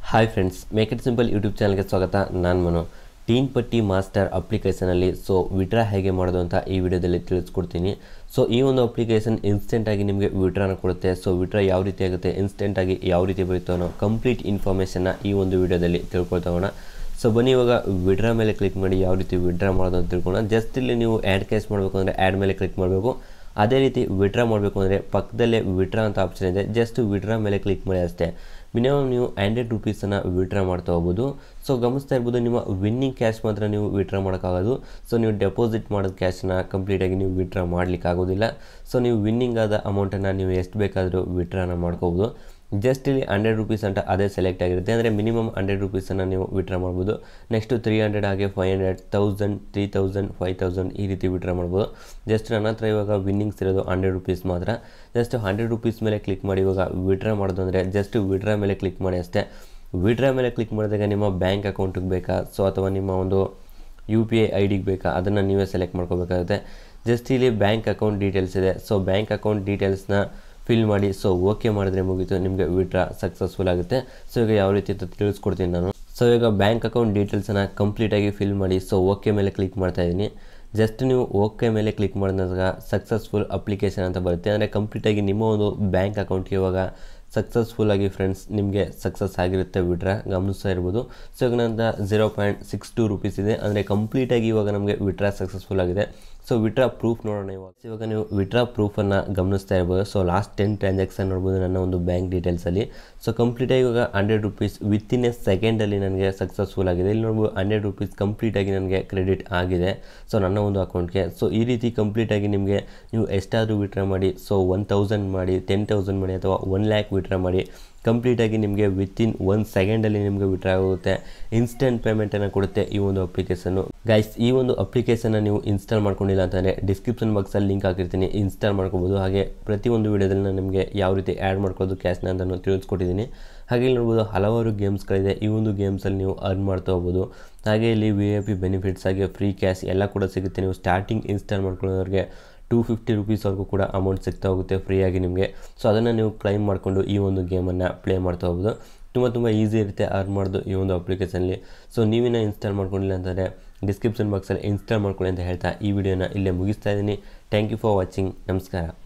hi friends make it simple YouTube ಚಾನಲ್ಗೆ ಸ್ವಾಗತ ನಾನು ಮನು ಟೀನ್ ಪಟ್ಟಿ ಮಾಸ್ಟರ್ ಅಪ್ಲಿಕೇಶನಲ್ಲಿ ಸೊ ವಿಡ್ರಾ ಹೇಗೆ ಮಾಡೋದು ಅಂತ ಈ ವಿಡಿಯೋದಲ್ಲಿ ತಿಳಿಸ್ಕೊಡ್ತೀನಿ ಸೊ ಈ ಒಂದು ಅಪ್ಲಿಕೇಶನ್ ಇನ್ಸ್ಟೆಂಟಾಗಿ ನಿಮಗೆ ವಿಡ್ರಾನ ಕೊಡುತ್ತೆ ಸೊ ವಿಡ್ರಾ ಯಾವ ರೀತಿ ಆಗುತ್ತೆ ಇನ್ಸ್ಟೆಂಟಾಗಿ ಯಾವ ರೀತಿ ಬರುತ್ತೋ ಅನ್ನೋ ಕಂಪ್ಲೀಟ್ ಇನ್ಫಾರ್ಮೇಷನ್ನ ಈ ಒಂದು ವಿಡಿಯೋದಲ್ಲಿ ತಿಳ್ಕೊಳ್ತಾವೋಣ ಸೊ ಬನ್ನಿ ಇವಾಗ ವಿಡ್ರಾ ಮೇಲೆ ಕ್ಲಿಕ್ ಮಾಡಿ ಯಾವ ರೀತಿ ವಿಡ್ರಾ ಮಾಡೋದು ಅಂತ ತಿಳ್ಕೊಳ್ಳೋಣ ಜಸ್ಟ್ ಇಲ್ಲಿ ನೀವು ಆ್ಯಡ್ ಕ್ಯಾಶ್ ಮಾಡಬೇಕು ಅಂದರೆ ಆ್ಯಡ್ ಮೇಲೆ ಕ್ಲಿಕ್ ಮಾಡಬೇಕು ಅದೇ ರೀತಿ ವಿಡ್ರಾ ಮಾಡಬೇಕು ಅಂದರೆ ಪಕ್ಕದಲ್ಲೇ ವಿಡ್ರಾ ಅಂತ ಆಪ್ಷನ್ ಇದೆ ಜಸ್ಟ್ ವಿಡ್ರಾ ಮೇಲೆ ಕ್ಲಿಕ್ ಮಾಡಿ ಅಷ್ಟೇ ಮಿನಿಮಮ್ ನೀವು ಹಂಡ್ರೆಡ್ ರುಪೀಸನ್ನು ವಿಡ್ರಾ ಮಾಡ್ತಾ ಹೋಗ್ಬೋದು ಸೊ ಗಮನಿಸ್ತಾ ಇರ್ಬೋದು ನಿಮ್ಮ ವಿನ್ನಿಂಗ್ ಕ್ಯಾಶ್ ಮಾತ್ರ ನೀವು ವಿಡ್ರಾ ಮಾಡೋಕ್ಕಾಗೋದು ಸೊ ನೀವು ಡೆಪಾಸಿಟ್ ಮಾಡೋದು ಕ್ಯಾಶನ್ನ ಕಂಪ್ಲೀಟಾಗಿ ನೀವು ವಿಡ್ರಾ ಮಾಡಲಿಕ್ಕೆ ಆಗೋದಿಲ್ಲ ಸೊ ನೀವು ವಿನ್ನಿಂಗ್ ಆದ ಅಮೌಂಟನ್ನು ನೀವು ಎಷ್ಟು ಬೇಕಾದರೂ ವಿಡ್ರಾನ ಮಾಡ್ಕೋಬೋದು ಜಸ್ಟ್ ಇಲ್ಲಿ ಹಂಡ್ರೆಡ್ ರುಪೀಸ್ ಅಂತ ಅದೇ ಸೆಲೆಕ್ಟ್ ಆಗಿರುತ್ತೆ ಅಂದರೆ ಮಿನಿಮಮ್ ಹಂಡ್ರೆಡ್ ರುಪೀಸನ್ನು ನೀವು ವಿಡ್ರಾ ಮಾಡ್ಬೋದು ನೆಕ್ಸ್ಟು ತ್ರೀ ಹಂಡ್ರೆಡ್ ಹಾಗೆ five hundred thousand three thousand five thousand ಈ ರೀತಿ ವಿಡ್ರಾ ಮಾಡ್ಬೋದು ಜಸ್ಟ್ ನನ್ನ ಹತ್ರ ಇವಾಗ ವಿನ್ನಿಂಗ್ಸ್ ಇರೋದು ಹಂಡ್ರೆಡ್ ರುಪೀಸ್ ಮಾತ್ರ ಜಸ್ಟ್ ಹಂಡ್ರೆಡ್ ರುಪೀಸ್ ಮೇಲೆ ಕ್ಲಿಕ್ ಮಾಡಿ ಇವಾಗ ವಿಡ್ರಾ ಮಾಡೋದು ಅಂದರೆ ಜಸ್ಟ್ ವಿಡ್ರಾ ಮೇಲೆ ಕ್ಲಿಕ್ ಮಾಡಿ ಅಷ್ಟೇ ವಿಡ್ರಾ ಮೇಲೆ ಕ್ಲಿಕ್ ಮಾಡಿದಾಗ ನಿಮ್ಮ ಬ್ಯಾಂಕ್ ಅಕೌಂಟಿಗೆ ಬೇಕಾ ಸೊ ಅಥವಾ ನಿಮ್ಮ ಒಂದು ಯು ಪಿ ಐ ಐ ಡಿಗೆ ಬೇಕಾ ಅದನ್ನು ನೀವೇ ಸೆಲೆಕ್ಟ್ ಮಾಡ್ಕೋಬೇಕಾಗುತ್ತೆ ಜಸ್ಟ್ ಇಲ್ಲಿ ಬ್ಯಾಂಕ್ ಅಕೌಂಟ್ ಡೀಟೇಲ್ಸ್ ಇದೆ ಸೊ ಬ್ಯಾಂಕ್ ಅಕೌಂಟ್ ಡೀಟೇಲ್ಸ್ನ ಫಿಲ್ ಮಾಡಿ ಸೊ ಓಕೆ ಮಾಡಿದ್ರೆ ಮುಗೀತು ನಿಮಗೆ ವಿಡ್ರಾ ಸಕ್ಸಸ್ಫುಲ್ ಆಗುತ್ತೆ ಸೊ ಈಗ ಯಾವ ರೀತಿ ಅಂತ ತಿಳಿಸ್ಕೊಡ್ತೀನಿ ನಾನು ಸೊ ಈಗ ಬ್ಯಾಂಕ್ ಅಕೌಂಟ್ ಡೀಟೇಲ್ಸನ್ನು ಕಂಪ್ಲೀಟಾಗಿ ಫಿಲ್ ಮಾಡಿ ಸೊ ಓಕೆ ಮೇಲೆ ಕ್ಲಿಕ್ ಮಾಡ್ತಾ ಇದ್ದೀನಿ ಜಸ್ಟ್ ನೀವು ಓಕೆ ಮೇಲೆ ಕ್ಲಿಕ್ ಮಾಡಿದಾಗ ಸಕ್ಸಸ್ಫುಲ್ ಅಪ್ಲಿಕೇಶನ್ ಅಂತ ಬರುತ್ತೆ ಅಂದರೆ ಕಂಪ್ಲೀಟಾಗಿ ನಿಮ್ಮ ಒಂದು ಬ್ಯಾಂಕ್ ಅಕೌಂಟ್ಗೆ ಇವಾಗ ಸಕ್ಸಸ್ಫುಲ್ ಆಗಿ ಫ್ರೆಂಡ್ಸ್ ನಿಮಗೆ ಸಕ್ಸಸ್ ಆಗಿರುತ್ತೆ ವಿಡ್ರಾ ಗಮನಿಸ್ತಾ ಇರ್ಬೋದು ಸೊ ಈಗ ನಂತರ zero point six two rupees ಇದೆ ಅಂದರೆ ಕಂಪ್ಲೀಟಾಗಿ ಇವಾಗ ನಮಗೆ ವಿಡ್ರಾ ಸಕ್ಸಸ್ಫುಲ್ ಆಗಿದೆ ಸೊ ವಿಡ್ರಾ ಪ್ರೂಫ್ ನೋಡೋಣ ಇವಾಗ ಇವಾಗ ನೀವು ವಿಡ್ರಾ ಪ್ರೂಫನ್ನು ಗಮನಿಸ್ತಾ ಇರ್ಬೋದು ಸೊ ಲಾಸ್ಟ್ ಟೆನ್ ಟ್ರಾನ್ಸಾಕ್ಷನ್ ನೋಡ್ಬೋದು ನನ್ನ ಒಂದು ಬ್ಯಾಂಕ್ ಡೀಟೇಲ್ಸಲ್ಲಿ ಸೊ ಕಂಪ್ಲೀಟಾಗಿ ಇವಾಗ ಹಂಡ್ರೆಡ್ ರುಪೀಸ್ ವಿತಿನ್ ಎ ಸೆಕೆಂಡಲ್ಲಿ ನನಗೆ ಸಕ್ಸಸ್ಫುಲ್ ಆಗಿದೆ ಇಲ್ಲಿ ನೋಡ್ಬೋದು ಹಂಡ್ರೆಡ್ ರುಪೀಸ್ ಕಂಪ್ಲೀಟಾಗಿ ನನಗೆ ಕ್ರೆಡಿಟ್ ಆಗಿದೆ ಸೊ ನನ್ನ ಒಂದು ಅಕೌಂಟ್ಗೆ ಸೊ ಈ ರೀತಿ ಕಂಪ್ಲೀಟಾಗಿ ನಿಮಗೆ ನೀವು ಎಷ್ಟಾದರೂ ವಿಡ್ರಾ ಮಾಡಿ ಸೊ ಒನ್ ತೌಸಂಡ್ ಮಾಡಿ ಟೆನ್ ತೌಸಂಡ್ ಮಾಡಿ ಅಥವಾ ಒನ್ ಲ್ಯಾಕ್ ವಿಡ್ರಾ ಮಾಡಿ ಕಂಪ್ಲೀಟಾಗಿ ನಿಮಗೆ ವಿತಿನ್ ಒನ್ ಸೆಕೆಂಡಲ್ಲಿ ನಿಮಗೆ ವಿಡ್ರಾ ಆಗುತ್ತೆ ಇನ್ಸ್ಟೆಂಟ್ ಪೇಮೆಂಟನ್ನು ಕೊಡುತ್ತೆ ಈ ಒಂದು ಅಪ್ಲಿಕೇಶನ್ನು ಗೈಸ್ ಈ ಒಂದು ಅಪ್ಲಿಕೇಶನ್ನ ನೀವು ಇನ್ಸ್ಟಾಲ್ ಮಾಡ್ಕೊಂಡಿಲ್ಲ ಅಂತಂದರೆ ಡಿಸ್ಕ್ರಿಪ್ಷನ್ ಬಾಕ್ಸಲ್ಲಿ ಲಿಂಕ್ ಹಾಕಿರ್ತೀನಿ ಇನ್ಸ್ಟಾಲ್ ಮಾಡ್ಕೋಬೋದು ಹಾಗೆ ಪ್ರತಿಯೊಂದು ವೀಡಿಯೋದಲ್ಲಿ ನಾನು ನಿಮಗೆ ಯಾವ ರೀತಿ ಆ್ಯಡ್ ಮಾಡ್ಕೋದು ಕ್ಯಾಶ್ನ ಅಂತ ನಾನು ತಿಳಿಸ್ಕೊಟ್ಟಿದ್ದೀನಿ ಹಾಗೆ ಇಲ್ಲಿ ನೋಡ್ಬೋದು ಹಲವಾರು ಗೇಮ್ಸ್ಗಳಿದೆ ಈ ಒಂದು ಗೇಮ್ಸಲ್ಲಿ ನೀವು ಅರ್ನ್ ಮಾಡ್ತಾ ಹೋಗ್ಬೋದು ಹಾಗೆ ಇಲ್ಲಿ ವಿ ಐ ಪಿ ಬೆನಿಫಿಟ್ಸ್ ಹಾಗೆ ಫ್ರೀ ಕ್ಯಾಶ್ ಎಲ್ಲ ಕೂಡ ಸಿಗುತ್ತೆ ನೀವು ಸ್ಟಾರ್ಟಿಂಗ್ ಇನ್ಸ್ಟಾಲ್ ಮಾಡ್ಕೊಳ್ಳೋರಿಗೆ ಟೂ ಫಿಫ್ಟಿ ರುಪೀಸ್ವರೆಗೂ ಕೂಡ ಅಮೌಂಟ್ ಸಿಗ್ತಾ ಹೋಗುತ್ತೆ ಫ್ರೀಯಾಗಿ ನಿಮಗೆ ಸೊ ಅದನ್ನು ನೀವು ಕ್ಲೈಮ್ ಮಾಡಿಕೊಂಡು ಈ ಒಂದು ಗೇಮನ್ನು ಪ್ಲೇ ಮಾಡ್ತಾ ಹೋಗ್ಬೋದು ತುಂಬ ತುಂಬ ಈಸಿ ಇರುತ್ತೆ ಅರ್ನ್ ಮಾಡೋದು ಈ ಒಂದು ಅಪ್ಲಿಕೇಶನಲ್ಲಿ ಸೊ ನೀವಿನ ಇನ್ಸ್ಟಾಲ್ ಮಾಡ್ಕೊಂಡಿಲ್ಲ ಅಂತಂದರೆ ಡಿಸ್ಕ್ರಿಪ್ಷನ್ ಬಾಕ್ಸಲ್ಲಿ ಇನ್ಸ್ಟಾಲ್ ಮಾಡ್ಕೊಳ್ಳಿ ಅಂತ ಹೇಳ್ತಾ ಈ ವಿಡಿಯೋನ ಇಲ್ಲೇ ಮುಗಿಸ್ತಾ ಇದ್ದೀನಿ ಥ್ಯಾಂಕ್ ಯು ಫಾರ್ ವಾಚಿಂಗ್ ನಮಸ್ಕಾರ